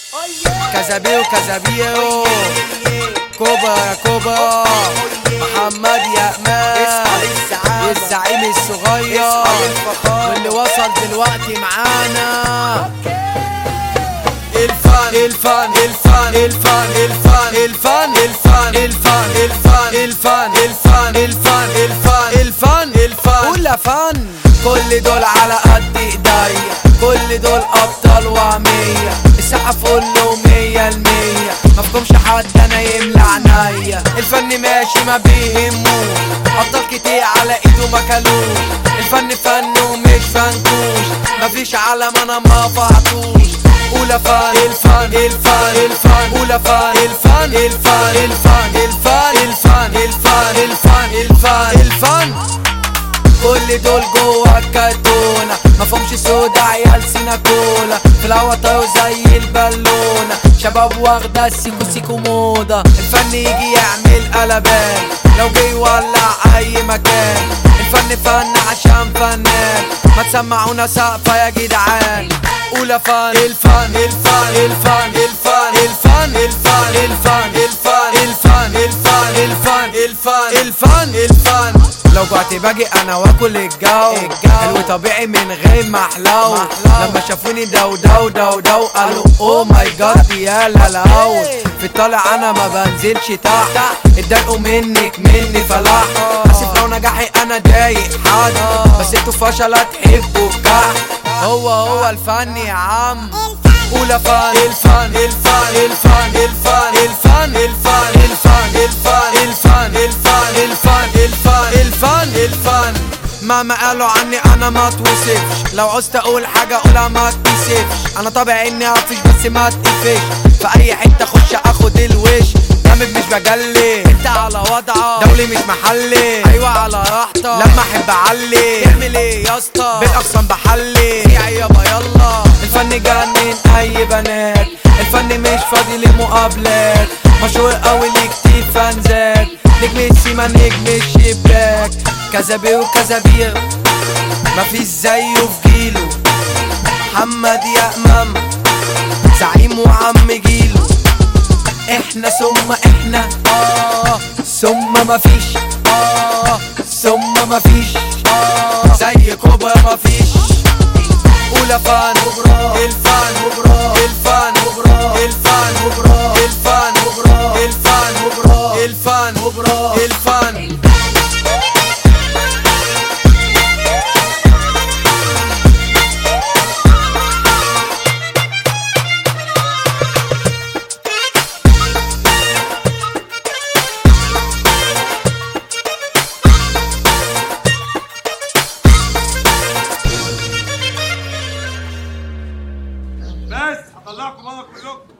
كذابيو كذابيو كوبا يا كوبا محمد يا امان الزعيم الصغير واللي وصل دلوقتي معانا الفن الفن الفن الفن الفن الفن الفن الفن الفن الفن الفن الفن الفن الفن الفن قول فن كل دول على قد ايديا كل دول ابطال وعمية السقف كله مية المية مفهومش حد انا يملى عينيا الفن ماشي ما بيهموش ابطال كتير على ايده مكلوش الفن فن ومش فنكوش مفيش علم انا ما فعتوش أولى فن الفن الفن الفن أولى فن الفن الفن الفن الفن الفن الفن الفن الفن الفن كل دول جوا الكرتونة مفهومش سودا عيال سينا كولا في الهوا طايروا زي البالونة شباب واخدة السيكو سيكو موضة الفن يجي يعمل قلبان لو جه يولع أي مكان الفن فن عشان فنان ما تسمعونا سقفة يا جدعان أولى فن الفن الفن الفن الفن الفن الفن الفن الفن الفن الفن الفن الفن الفن الفن لو جعت باجي انا واكل الجو حلو طبيعي من غير محلو لما شافوني دو دو دو دو قالوا او ماي جاد يا للاو في الطالع انا ما بنزلش تحت اتضايقوا منك مني فلاح اسف لو نجاحي انا ضايق حد بس انتوا فشلة تحبوا الكحت هو هو الفن يا عم أولى فن الفن الفن الفن الفن الفن الفن الفن الفن الفن الفن الفن الفن الفن الفن مهما قالوا عني انا ما توصفش لو عوزت اقول حاجه اقولها ما تكسفش انا طبيعي اني اقفش بس ما تقفش في اي حته اخش اخد الوش جامد مش بجلي انت على وضعك دولي مش محلي ايوه على راحتك لما احب اعلي تعمل ايه يا اسطى بالاقسام بحلي يا يابا يلا الفن جنن اي بنات الفن مش فاضي للمقابلات مشهور قوي ليه كتير فانزات نجم السيما نجم الشباك كذابير وكذابير مفيش زيه في جيله محمد يا امام زعيم وعم جيله احنا ثم احنا اه ثم مفيش اه ثم مفيش اه زي كوبا مفيش اولى فن الفن الفن الفن الفن الفن الفن الفن بس هطلعكم بره كلكم